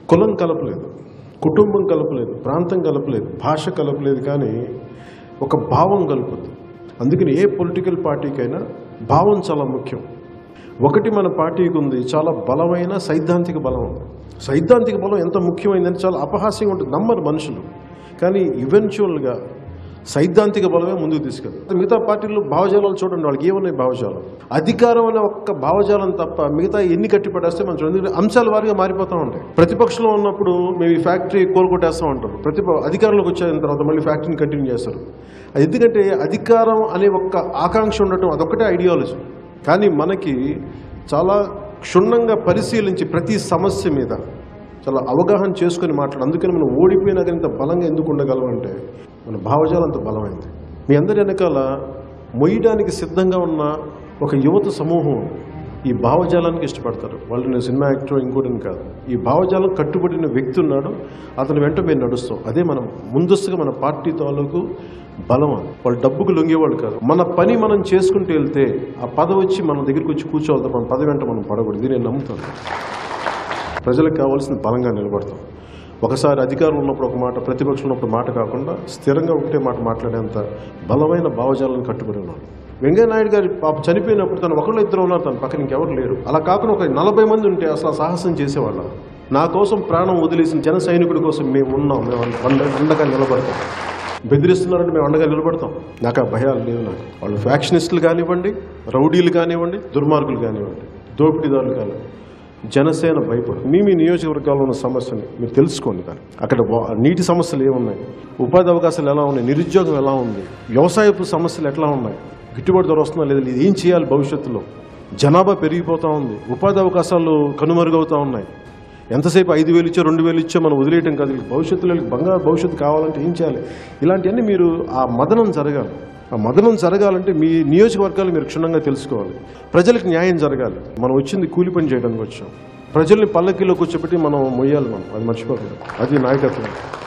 కులం కలపలేదు కుటుంబం కలపలేదు ప్రాంతం కలపలేదు భాష కలపలేదు కానీ ఒక భావం కలుపుద్ది అందుకని ఏ పొలిటికల్ పార్టీకైనా భావం చాలా ముఖ్యం ఒకటి మన పార్టీకి ఉంది చాలా బలమైన సైద్ధాంతిక బలం ఉంది సైద్ధాంతిక బలం ఎంత ముఖ్యమైందంటే చాలా అపహాస్యంగా ఉంటుంది నమ్మరు మనుషులు కానీ ఈవెన్చువల్గా సైద్ధాంతిక బలమే ముందుకు తీసుకెళ్తారు మిగతా పార్టీలు భావజాలాలు చూడండి వాళ్ళకి ఏమున్నాయి భావజాలం అధికారం అనే ఒక్క భావజాలం తప్ప మిగతా ఎన్ని కట్టి పడేస్తే మనం చూడండి ఎందుకంటే అంశాల వారిగా మారిపోతూ ఉంటాయి ప్రతిపక్షంలో ఉన్నప్పుడు మేము ఈ ఫ్యాక్టరీ కోలుకొట్టేస్తాం అంటారు ప్రతిప అధికారంలోకి వచ్చిన తర్వాత మళ్ళీ ఫ్యాక్టరీని కంటిన్యూ చేస్తారు అది ఎందుకంటే అధికారం అనే ఒక్క ఆకాంక్ష ఉండటం అదొక్కటే ఐడియాలజీ కానీ మనకి చాలా క్షుణ్ణంగా పరిశీలించి ప్రతి సమస్య మీద చాలా అవగాహన చేసుకుని మాట్లాడు అందుకని మనం ఓడిపోయినా కానీ ఇంత బలంగా ఎందుకు ఉండగలం అంటే మన భావజాలం అంత బలమైంది మీ అందరి వెనకాల మొయ్యడానికి సిద్ధంగా ఉన్న ఒక యువత సమూహం ఉంది. ఈ భావజాలానికి ఇష్టపడతారు వాళ్ళు నేను సినిమా యాక్టర్ ఇంకోటిని కాదు ఈ భావజాలం కట్టుబడిన వ్యక్తి ఉన్నాడు అతని వెంట మేము నడుస్తాం అదే మనం ముందస్తుగా మన పార్టీ తాలూకు బలం అది. వాళ్ళు డబ్బుకు లొంగేవాళ్ళు కాదు మన పని మనం చేసుకుంటూ వెళ్తే ఆ పదవి వచ్చి మన దగ్గరికి వచ్చి కూర్చోవాలి మన పదవి వెంట మనం పడకూడదు ఇది నేను నమ్ముతాను ప్రజలకు కావాల్సిన బలంగా నిలబడతాం ఒకసారి అధికారం ఉన్నప్పుడు ఒక మాట ప్రతిపక్షం ఉన్నప్పుడు మాట కాకుండా స్థిరంగా ఒకటే మాట మాట్లాడేంత బలమైన భావజాలను కట్టుబడి ఉన్నాడు వెంకయ్య నాయుడు గారి పాప చనిపోయినప్పుడు తను ఒకళ్ళు ఇద్దరు ఉన్నారు తన పక్కన ఇంకెవరు లేరు అలా కాకుండా ఒక నలభై మంది ఉంటే అసలు ఆ సాహసం చేసేవాళ్ళం నా కోసం ప్రాణం వదిలేసిన జన సైనికుడి కోసం మేము ఉన్నాం మేము అండ- అండగా నిలబడతాం బెదిరిస్తున్నారంటే మేము అండగా నిలబడతాం నాకు ఆ భయాలు లేవు నాకు వాళ్ళు ఫ్యాక్షనిస్టులు కానివ్వండి రౌడీలు కానివ్వండి దుర్మార్గులు కానివ్వండి దోపిడీదారులు కానివ్వండి జనసేన భయపడు మీ మీ నియోజకవర్గాల్లో ఉన్న సమస్యని మీరు తెలుసుకోండి కానీ అక్కడ వా- నీటి సమస్యలు ఏమున్నాయి ఉపాధి అవకాశాలు ఎలా ఉన్నాయి నిరుద్యోగం ఎలా ఉంది వ్యవసాయపు సమస్యలు ఎట్లా ఉన్నాయి గిట్టుబాటు ధర వస్తుందా లేదా ఇది ఏం చేయాలి భవిష్యత్తులో జనాభా పెరిగిపోతూ ఉంది ఉపాధి అవకాశాలు కనుమరుగవుతూ ఉన్నాయి ఎంతసేపు ఐదు వేలు ఇచ్చో రెండు వేలు ఇచ్చో మనం వదిలేయటం కాదు వీళ్ళకి భవిష్యత్తులో వీళ్ళకి బంగారు భవిష్యత్తు కావాలంటే ఏం చేయాలి ఇలాంటివన్నీ మీరు ఆ మదనం జరగాలి ఆ మదనం జరగాలంటే మీ నియోజకవర్గాలు మీరు క్షుణ్ణంగా తెలుసుకోవాలి ప్రజలకు న్యాయం జరగాలి మనం వచ్చింది కూలి పని చేయడానికి వచ్చాం ప్రజల్ని పల్లకిలో కూర్చోబెట్టి మనం మొయ్యాలి మనం అది మర్చిపోకూడదు అది నాయకత్వం